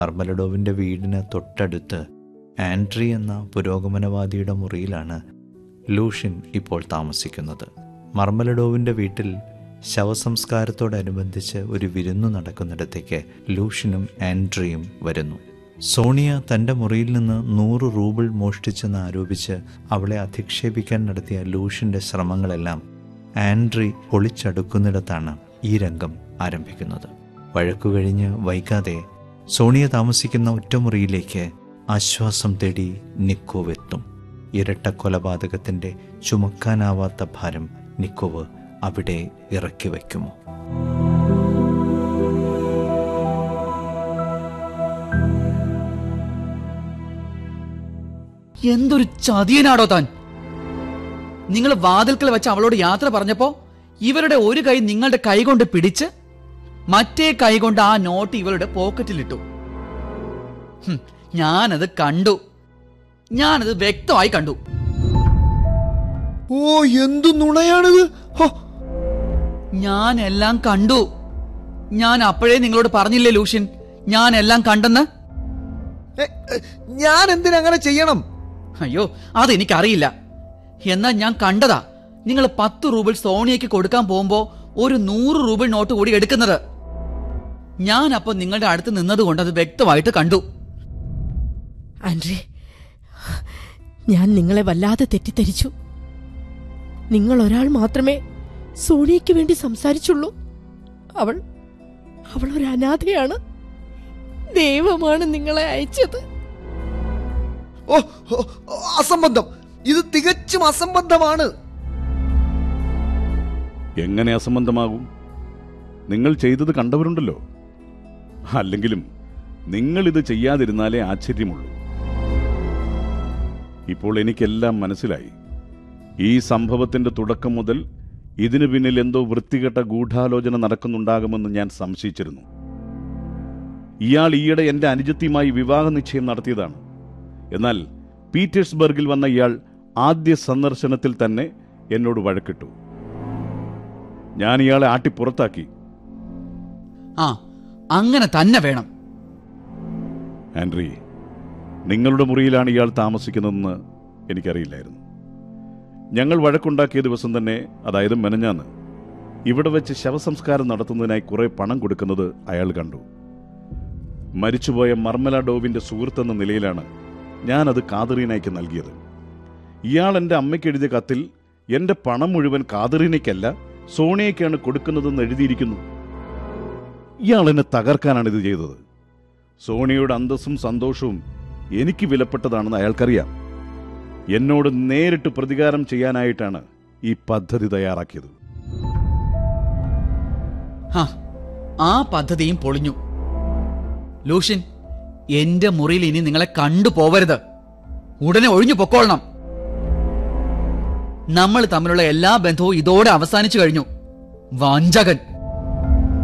മർമലഡോവിൻ്റെ വീടിന് തൊട്ടടുത്ത് ആൻഡ്രി എന്ന പുരോഗമനവാദിയുടെ മുറിയിലാണ് ലൂഷ്യൻ ഇപ്പോൾ താമസിക്കുന്നത് മർമലഡോവിൻ്റെ വീട്ടിൽ ശവസംസ്കാരത്തോടനുബന്ധിച്ച് ഒരു വിരുന്നു നടക്കുന്നിടത്തേക്ക് ലൂഷ്യനും ആൻഡ്രിയും വരുന്നു സോണിയ തൻ്റെ മുറിയിൽ നിന്ന് നൂറ് റൂബിൾ മോഷ്ടിച്ചെന്ന് ആരോപിച്ച് അവളെ അധിക്ഷേപിക്കാൻ നടത്തിയ ലൂഷ്യൻ്റെ ശ്രമങ്ങളെല്ലാം ആൻഡ്രി ഒളിച്ചടുക്കുന്നിടത്താണ് ഈ രംഗം ആരംഭിക്കുന്നത് വഴക്കു കഴിഞ്ഞ് വൈകാതെ സോണിയ താമസിക്കുന്ന ഒറ്റമുറിയിലേക്ക് ആശ്വാസം തേടി നിക്കോവെത്തും ഇരട്ട കൊലപാതകത്തിൻ്റെ ചുമക്കാനാവാത്ത ഭാരം നിക്കോവ് അവിടെ ഇറക്കി വയ്ക്കുമോ എന്തൊരു ചതിയനാടോ താൻ നിങ്ങൾ വാതിൽക്കൽ വെച്ച് അവളോട് യാത്ര പറഞ്ഞപ്പോ ഇവരുടെ ഒരു കൈ നിങ്ങളുടെ കൈ കൊണ്ട് പിടിച്ച് മറ്റേ കൈ കൊണ്ട് ആ നോട്ട് ഇവളുടെ പോക്കറ്റിലിട്ടു ഹും, ഞാനത് കണ്ടു ഞാനത് വ്യക്തമായി കണ്ടു ഓ എന്തു നുണയാണിത് ഹോ, ഞാൻ എല്ലാം കണ്ടു ഞാൻ അപ്പോഴേ നിങ്ങളോട് പറഞ്ഞില്ലേ ലൂഷ്യൻ ഞാൻ എല്ലാം കണ്ടെന്ന് എ, എ, ഞാൻ എന്തിനങ്ങനെ ചെയ്യണം അയ്യോ അതെനിക്കറിയില്ല എന്നാൽ ഞാൻ കണ്ടതാ നിങ്ങൾ പത്ത് റൂബിൾ സോണിയയ്ക്ക് കൊടുക്കാൻ പോകുമ്പോ ഒരു നൂറ് റൂബിൾ നോട്ട് കൂടി എടുക്കുന്നത് ഞാൻ അപ്പൊ നിങ്ങളുടെ അടുത്ത് നിന്നത് കൊണ്ട് അത് വ്യക്തമായിട്ട് കണ്ടു ആൻഡ്രി ഞാൻ നിങ്ങളെ വല്ലാതെ തെറ്റിദ്ധരിച്ചു നിങ്ങൾ ഒരാൾ മാത്രമേ സോണിയയ്ക്ക് വേണ്ടി സംസാരിച്ചുള്ളൂ അവൾ അവൾ ഒരു അനാഥയാണ് ദൈവമാണ് നിങ്ങളെ അയച്ചത് ഓ ഓ, ഓ, അസംബന്ധം ഇത് തികച്ചും അസംബന്ധമാണ് എങ്ങനെ അസംബന്ധമാകും നിങ്ങൾ ചെയ്തത് കണ്ടവരുണ്ടല്ലോ അല്ലെങ്കിലും നിങ്ങൾ ഇത് ചെയ്യാതിരുന്നാലേ ആശ്ചര്യമുള്ളൂ ഇപ്പോൾ എനിക്കെല്ലാം മനസ്സിലായി ഈ സംഭവത്തിന്റെ തുടക്കം മുതൽ ഇതിനു പിന്നിൽ എന്തോ വൃത്തികെട്ട ഗൂഢാലോചന നടക്കുന്നുണ്ടാകുമെന്ന് ഞാൻ സംശയിച്ചിരുന്നു ഇയാൾ ഈയിടെ എന്റെ അനുജത്തിയുമായി വിവാഹ നിശ്ചയം നടത്തിയതാണ് എന്നാൽ പീറ്റേഴ്സ്ബർഗിൽ വന്ന ഇയാൾ ആദ്യ സന്ദർശനത്തിൽ തന്നെ എന്നോട് വഴക്കിട്ടു ഞാൻ ഇയാളെ ആട്ടി പുറത്താക്കി ആ അങ്ങനെ തന്നെ വേണം ആൻഡ്രി നിങ്ങളുടെ മുറിയിലാണ് ഇയാൾ താമസിക്കുന്നതെന്ന് എനിക്കറിയില്ലായിരുന്നു ഞങ്ങൾ വഴക്കുണ്ടാക്കിയ ദിവസം തന്നെ അതായത് മെനഞ്ഞാന്ന് ഇവിടെ വെച്ച് ശവസംസ്കാരം നടത്തുന്നതിനായി കുറെ പണം കൊടുക്കുന്നത് അയാൾ കണ്ടു മരിച്ചുപോയ മർമല ഡോവിന്റെ സുഹൃത്തെന്ന നിലയിലാണ് ഞാനത് കാതറീനയ്ക്ക് നൽകിയത് ഇയാൾ എൻ്റെ അമ്മയ്ക്ക് എഴുതിയ കത്തിൽ എൻ്റെ പണം മുഴുവൻ കാതറീനയ്ക്കല്ല സോണിയയ്ക്കാണ് കൊടുക്കുന്നതെന്ന് എഴുതിയിരിക്കുന്നു ഇയാൾ എന്നെ തകർക്കാനാണ് ഇത് ചെയ്തത് സോണിയയുടെ അന്തസ്സും സന്തോഷവും എനിക്ക് വിലപ്പെട്ടതാണെന്ന് അയാൾക്കറിയാം എന്നോട് നേരിട്ട് പ്രതികാരം ചെയ്യാനായിട്ടാണ് ഈ പദ്ധതി തയ്യാറാക്കിയത് ഹാ ആ പദ്ധതിയും പൊളിഞ്ഞു ലൂഷ്യൻ എന്റെ മുറിയിൽ ഇനി നിങ്ങളെ കണ്ടു പോവരുത് ഉടനെ ഒഴിഞ്ഞു പൊക്കോളണം നമ്മൾ തമ്മിലുള്ള എല്ലാ ബന്ധവും ഇതോടെ അവസാനിച്ചു കഴിഞ്ഞു വഞ്ചകൻ